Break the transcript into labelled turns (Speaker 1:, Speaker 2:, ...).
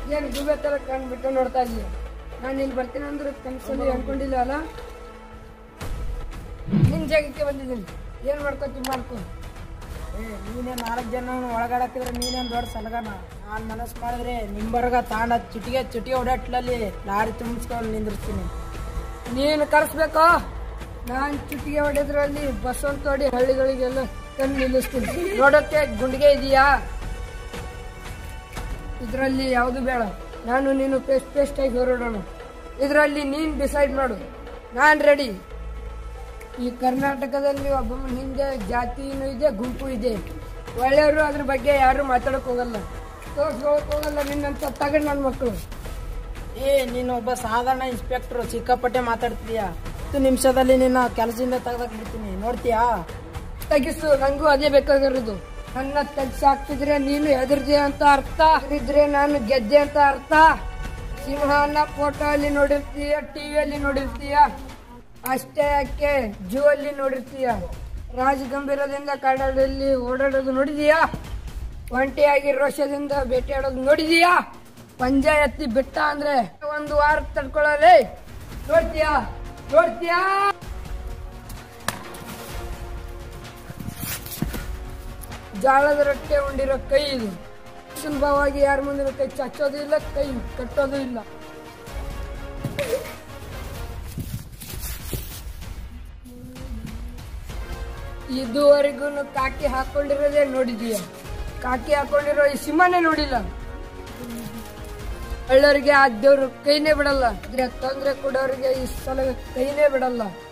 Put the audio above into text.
Speaker 1: ಏನು ಗುಬೆ ತರ ಕಂಡ್ಬಿಟ್ಟು ನೋಡ್ತಾ ಇದೀಯ ನಾನು ಇಲ್ಲಿ ಬರ್ತೀನಿ ಅಂದ್ರೆ ಕನ್ಸಲ್ಲಿ ಅನ್ಕೊಂಡಿಲ್ಲ ಅಲ್ಲ ನಿನ್ ಜಾಗಕ್ಕೆ ಬಂದಿದ್ದೀನಿ ಏನ್ ಮಾಡ್ಕೊತಿ ಮಾಡ್ಕೊ
Speaker 2: ಏ ನೀನೇ ನಾಲ್ಕು ಜನ ಒಳಗಡಕಿದ್ರೆ ನೀನೇನು ದೊಡ್ಡ ಸಲಗನ ನಾನು ಮನಸ್ಸು ಮಾಡಿದ್ರೆ ನಿಂಬರ್ಗ ತಾಂಡ ಚಿಟಿಗೆ ಚಿಟಿಗೆ ಓಡಾಟ್ಲಲ್ಲಿ ಲಾರಿ ತುಂಬಿಸ್ಕೊಂಡು ನಿಂದಿರ್ತೀನಿ
Speaker 1: ನೀನು ಕರೆಸ್ಬೇಕು ನಾನ್ ಚುಟ್ಟಿಗೆ ಹೊಡೆದ್ರಲ್ಲಿ ಬಸ್ ಅಂತ ಹೊಡಿ ಹಳ್ಳಿಗಳಿಗೆಲ್ಲ ತಂದು ನಿಲ್ಲಿಸ್ತೀನಿ ನೋಡೋಕೆ ಗುಂಡಿಗೆ ಇದೆಯಾ ಇದರಲ್ಲಿ ಯಾವುದು ಬೇಡ ನಾನು ನೀನು ಪೇಸ್ಟ್ ಪೇಸ್ಟ್ ಆಗಿ ಹೊರಡೋಣ ಇದರಲ್ಲಿ ನೀನು ಡಿಸೈಡ್ ಮಾಡು ನಾನು ರೆಡಿ ಈ ಕರ್ನಾಟಕದಲ್ಲಿ ಒಬ್ಬ ಹಿಂದೆ ಜಾತಿನೂ ಇದೆ ಗುಂಪು ಇದೆ ಒಳ್ಳೆಯವರು ಅದ್ರ ಬಗ್ಗೆ ಯಾರು ಮಾತಾಡಕ್ ಹೋಗಲ್ಲ ತೋರ್ಸ್ಕೊಳಕ್ ಹೋಗಲ್ಲ ನಿನ್ನಂತ ತಗಡ್ ನನ್ನ ಮಕ್ಕಳು
Speaker 2: ಏ ನೀನು ಒಬ್ಬ ಸಾಧಾರಣ ಇನ್ಸ್ಪೆಕ್ಟರ್ ಸಿಕ್ಕಾಪಟ್ಟೆ ಮಾತಾಡ್ತೀಯಾ ಹತ್ತು ನಿಮಿಷದಲ್ಲಿ ನಿನ್ನ ಕೆಲಸದಿಂದ ತೆಗ್ದಾಕ್ ಬಿಡ್ತೀನಿ ನೋಡ್ತೀಯಾ
Speaker 1: ತೆಗಿಸು ನಂಗೂ ಅದೇ ಬೇಕಾಗಿರೋದು ನನ್ನ ತೆಗ್ಸಾಕ್ತಿದ್ರೆ ನೀನು ಹೆದರ್ದೆ ಅಂತ ಅರ್ಥ ಇದ್ರೆ ನಾನು ಗೆದ್ದೆ ಅಂತ ಅರ್ಥ ಸಿಂಹನ ಫೋಟೋ ಅಲ್ಲಿ ನೋಡಿರ್ತೀಯ ಟಿವಿಯಲ್ಲಿ ನೋಡಿರ್ತೀಯ ಅಷ್ಟೇ ಯಾಕೆ ಜೂ ಅಲ್ಲಿ ನೋಡಿರ್ತೀಯ ರಾಜ ಗಂಭೀರದಿಂದ ಕಾಡಲ್ಲಿ ಓಡಾಡೋದು ನೋಡಿದೀಯಾ ಒಂಟಿಯಾಗಿ ರೋಷದಿಂದ ಬೇಟೆಯಾಡೋದು ನೋಡಿದೀಯಾ ಪಂಜ ಎತ್ತಿ ಬಿಟ್ಟ ಅಂದ್ರೆ ಒಂದು ವಾರ ತಡ್ಕೊಳ್ಳಲೇ ನೋಡ್ತೀಯಾ ನೋಡ್ತೀಯಾ ಜಾಳದ ರೊಟ್ಟೆ ಉಂಡಿರೋ ಕೈ ಇದು ಸುಲಭವಾಗಿ ಯಾರ ಮುಂದೆ ಕೈ ಚಚ್ಚೋದು ಇಲ್ಲ ಕೈ ಕಟ್ಟೋದು ಇಲ್ಲ ಇದುವರೆಗೂ ಕಾಕಿ ಹಾಕೊಂಡಿರೋದೇ ನೋಡಿದೀಯ ಕಾಕಿ ಹಾಕೊಂಡಿರೋ ಈ ಸಿಂಹನೇ ನೋಡಿಲ್ಲ ಒಳ್ಳೆಯವರಿಗೆ ಆ ದೇವ್ರು ಕೈನೇ ಬಿಡಲ್ಲ ಇದ್ರೆ ತೊಂದ್ರೆ ಕೊಡೋರಿಗೆ ಈ ಸಲ ಕೈನೇ ಬಿಡಲ್ಲ